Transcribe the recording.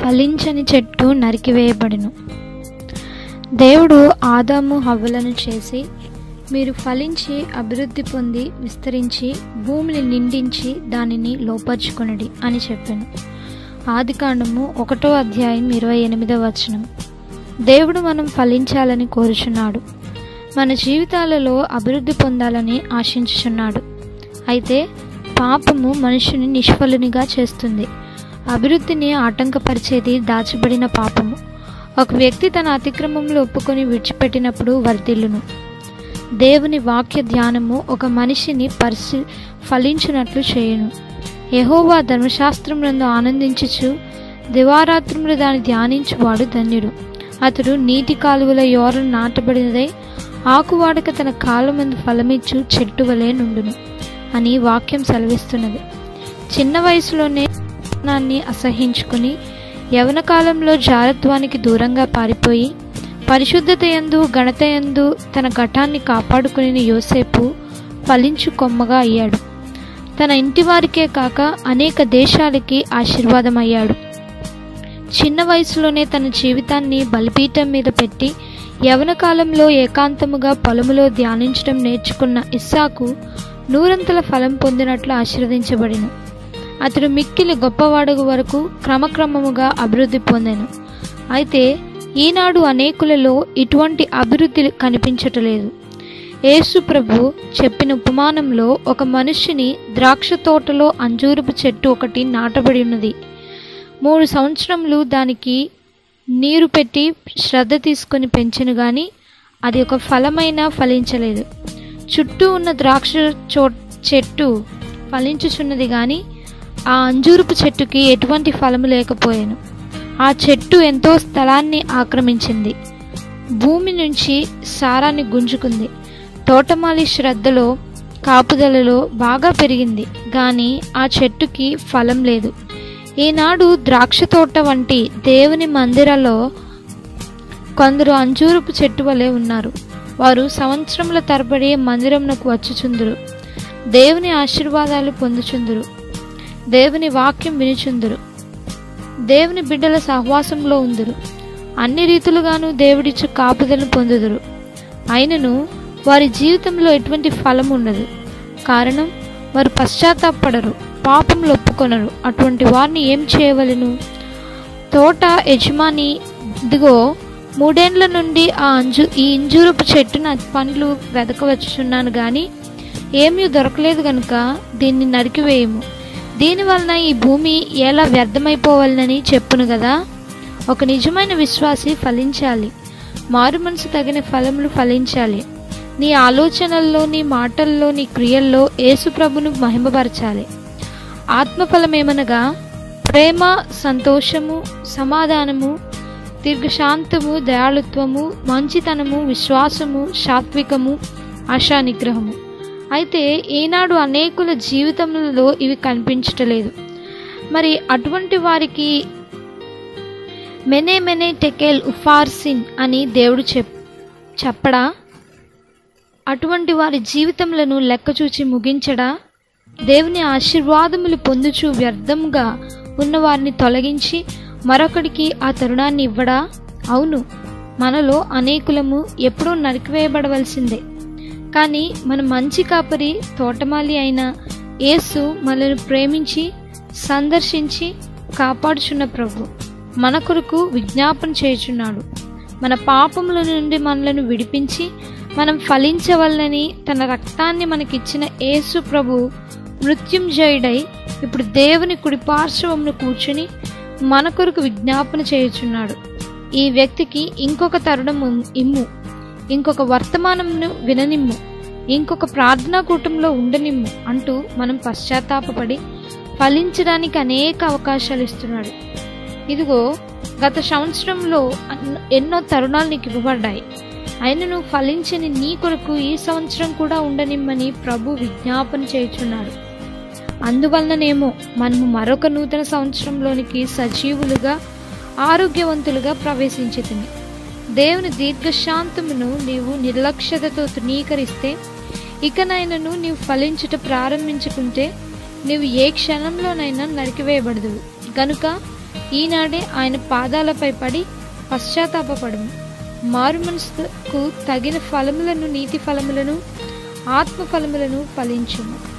ఫలించని చెట్టు నరికివేయబడెను దేవుడు ఆదాము హవ్వలను చేసి మీరు ఫలించి అభివృద్ధి పొంది విస్తరించి భూమిని నిండించి దానిని లోపరుచుకొనడి అని చెప్పాను ఆదికాండము ఒకటో అధ్యాయం ఇరవై ఎనిమిదవ వచనం దేవుడు మనం ఫలించాలని కోరుచున్నాడు మన జీవితాలలో అభివృద్ధి పొందాలని ఆశించుచున్నాడు అయితే పాపము మనుషుని నిష్ఫలునిగా చేస్తుంది అభివృద్ధిని ఆటంకపరిచేది దాచబడిన పాపము ఒక వ్యక్తి తన అతిక్రమంలో ఒప్పుకొని విడిచిపెట్టినప్పుడు వర్ధిల్లును దేవుని వాక్య ధ్యానము ఒక మనిషిని పరిశీ ఫలించినట్లు చేయును యహోవా ధర్మశాస్త్రములందు ఆనందించుచు దివారాత్రములు దాన్ని ధ్యానించువాడు ధన్యుడు అతడు నీటి కాలువల యోరను నాటబడినదై ఆకువాడక తన కాలమందు ఫలమిచ్చు చెట్టు వలె నుండును అని వాక్యం సెలవిస్తున్నది చిన్న వయసులోనే జ్ఞానాన్ని అసహించుకుని యవన కాలంలో జారత్వానికి దూరంగా పారిపోయి పరిశుద్ధత యందు ఘనత యందు తన ఘటాన్ని కాపాడుకుని యోసేపు ఫలించు కొమ్మగా అయ్యాడు తన ఇంటి వారికే కాక అనేక దేశాలకి ఆశీర్వాదమయ్యాడు చిన్న వయసులోనే తన జీవితాన్ని బలిపీఠం మీద పెట్టి యవన కాలంలో ఏకాంతముగా పొలములో ధ్యానించడం నేర్చుకున్న ఇస్సాకు నూరంతల ఫలం పొందినట్లు ఆశీర్వదించబడిను అతడు మిక్కిలి గొప్పవాడగు వరకు క్రమక్రమముగా అభివృద్ధి పొందాను అయితే ఈనాడు అనేకులలో ఇటువంటి అభివృద్ధి కనిపించటలేదు యేసు ప్రభు చెప్పిన ఉపమానంలో ఒక మనుష్యుని ద్రాక్ష తోటలో అంజూరపు చెట్టు ఒకటి నాటబడి ఉన్నది మూడు సంవత్సరములు దానికి నీరు పెట్టి శ్రద్ధ తీసుకొని పెంచెను గాని అది ఒక ఫలమైన ఫలించలేదు చుట్టూ ఉన్న ద్రాక్ష చో చెట్టు ఫలించుచున్నది కానీ ఆ అంజూరపు చెట్టుకి ఎటువంటి ఫలము లేకపోయాను ఆ చెట్టు ఎంతో స్థలాన్ని ఆక్రమించింది భూమి నుంచి సారాన్ని గుంజుకుంది తోటమాలి శ్రద్ధలో కాపుదలలో బాగా పెరిగింది కానీ ఆ చెట్టుకి ఫలం లేదు ఈనాడు ద్రాక్ష తోట వంటి దేవుని మందిరాల్లో కొందరు అంజూరపు చెట్టు వలె ఉన్నారు వారు సంవత్సరముల తరబడి మందిరమునకు వచ్చుచుందురు దేవుని ఆశీర్వాదాలు పొందుచుందురు దేవుని వాక్యం వినుచుందురు దేవుని బిడ్డల సహవాసంలో ఉందురు అన్ని రీతులుగాను దేవుడిచ్చు కాపుదలను పొందుదురు అయినను వారి జీవితంలో ఎటువంటి ఫలం ఉండదు కారణం వారు పశ్చాత్తాపడరు పాపంలో ఒప్పుకొనరు అటువంటి వారిని ఏం చేయవలను తోట యజమాని ఇదిగో మూడేండ్ల నుండి ఆ అంజు ఈ ఇంజూరపు చెట్టున పండ్లు వెదకవచ్చుచున్నాను కానీ ఏమీ దొరకలేదు గనుక దీన్ని నరికివేయము దీని వలన ఈ భూమి ఎలా వ్యర్థమైపోవాలని చెప్పును కదా ఒక నిజమైన విశ్వాసి ఫలించాలి మారు మనసు తగిన ఫలములు ఫలించాలి నీ ఆలోచనల్లో నీ మాటల్లో నీ క్రియల్లో యేసుప్రభును మహిమపరచాలి ఆత్మఫలమేమనగా ప్రేమ సంతోషము సమాధానము దీర్ఘశాంతము దయాళుత్వము మంచితనము విశ్వాసము సాత్వికము ఆశా నిగ్రహము అయితే ఈనాడు అనేకుల జీవితంలో ఇవి కనిపించటలేదు మరి అటువంటి వారికి మెనే మెనే టెకెల్ ఉఫార్సిన్ అని దేవుడు చెప్ చెప్పడా అటువంటి వారి జీవితములను లెక్కచూచి ముగించడా దేవుని ఆశీర్వాదములు పొందుచు వ్యర్థంగా ఉన్న వారిని తొలగించి మరొకడికి ఆ తరుణాన్ని ఇవ్వడా అవును మనలో అనేకులము ఎప్పుడూ నరికివేయబడవలసిందే కానీ మన మంచి కాపరి తోటమాలి అయిన యేసు మనల్ని ప్రేమించి సందర్శించి కాపాడుచున్న ప్రభు మన కొరకు విజ్ఞాపన చేయుచున్నాడు మన పాపముల నుండి మనలను విడిపించి మనం ఫలించవలనని తన రక్తాన్ని మనకిచ్చిన యేసు ప్రభు మృత్యుంజయుడై ఇప్పుడు దేవుని కుడి పార్శ్వమును కూర్చుని మన కొరకు విజ్ఞాపన చేయుచున్నాడు ఈ వ్యక్తికి ఇంకొక తరుణం ఇమ్ము ఇంకొక వర్తమానంను విననిమ్ము ఇంకొక ప్రార్థనా కూటంలో ఉండనిమ్ము అంటూ మనం పశ్చాత్తాపపడి ఫలించడానికి అనేక అవకాశాలు ఇస్తున్నాడు ఇదిగో గత సంవత్సరంలో అన్- ఎన్నో తరుణాలు నీకు ఇవ్వబడ్డాయి అయినను ఫలించని నీ కొరకు ఈ సంవత్సరం కూడా ఉండనిమ్మని ప్రభు విజ్ఞాపన చేయుచున్నాడు అందువలననేమో మనము మరొక నూతన సంవత్సరంలోనికి సజీవులుగా ఆరోగ్యవంతులుగా ప్రవేశించితిమి దేవుని దీర్ఘశాంతమును నీవు నిర్లక్ష్యతతో తృణీకరిస్తే ఇకనైనను నీవు ఫలించుట ప్రారంభించుకుంటే నీవు ఏ క్షణంలోనైనా నరికివేయబడదు గనుక ఈనాడే ఆయన పాదాలపై పడి పశ్చాత్తాపడము మారు మనసుకు తగిన ఫలములను నీతి ఫలములను ఆత్మ ఫలములను ఫలించుము